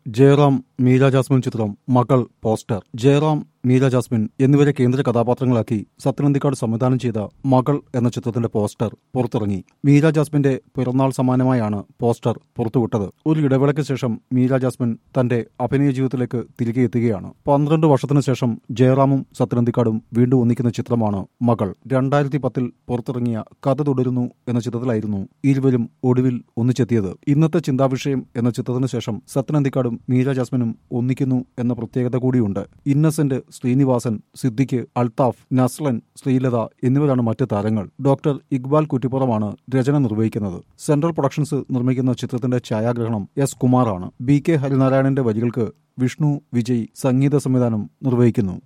Jayaram Meera Jasmine ചിത്രം മകൾ poster Jayaram Meera Jasmine എന്നിവരെ കേന്ദ്ര കഥാപാത്രങ്ങളാക്കി സത്യനന്ദിക്കാട് സംവിധാനം ചെയ്ത മകൾ എന്ന ചിത്രത്തിന്റെ പോസ്റ്റർ പുറത്തിറങ്ങി മീര ജാസ്മിന്റെ പിറന്നാൾ സമ്മാനമായാണ് പോസ്റ്റർ പുറത്തുവിട്ടത് ഒരു ഇടവേളയ്ക്ക് ശേഷം മീര ജാസ്മിൻ തന്റെ അഭിനയ ജീവിതത്തിലേക്ക് തിരികെ എത്തുകയാണ് പന്ത്രണ്ട് വർഷത്തിനു ശേഷം ജയറാമും സത്യനന്ദിക്കാടും വീണ്ടും ഒന്നിക്കുന്ന ചിത്രമാണ് മകൾ രണ്ടായിരത്തി പത്തിൽ പുറത്തിറങ്ങിയ കഥ തുടരുന്നു എന്ന ചിത്രത്തിലായിരുന്നു ഇരുവരും ഒടുവിൽ ഒന്നിച്ചെത്തിയത് ഇന്നത്തെ ചിന്താവിഷയം എന്ന ചിത്രത്തിനു ശേഷം സത്യനന്ദിക്കാടും മീര ജാസ്മിനും ഒന്നിക്കുന്നു എന്ന പ്രത്യേകത കൂടിയുണ്ട് ഇന്നസെന്റ് ശ്രീനിവാസൻ സിദ്ദിഖ് അൽത്താഫ് നസ്ലൻ ശ്രീലത എന്നിവരാണ് മറ്റ് താരങ്ങൾ ഡോക്ടർ ഇക്ബാൽ കുറ്റിപ്പുറമാണ് രചന നിർവഹിക്കുന്നത് സെൻട്രൽ പ്രൊഡക്ഷൻസ് നിർമ്മിക്കുന്ന ചിത്രത്തിന്റെ ഛായാഗ്രഹണം എസ് കുമാറാണ് ബി കെ ഹരിനാരായണന്റെ വരികൾക്ക് വിഷ്ണു വിജയ് സംഗീത സംവിധാനം നിർവഹിക്കുന്നു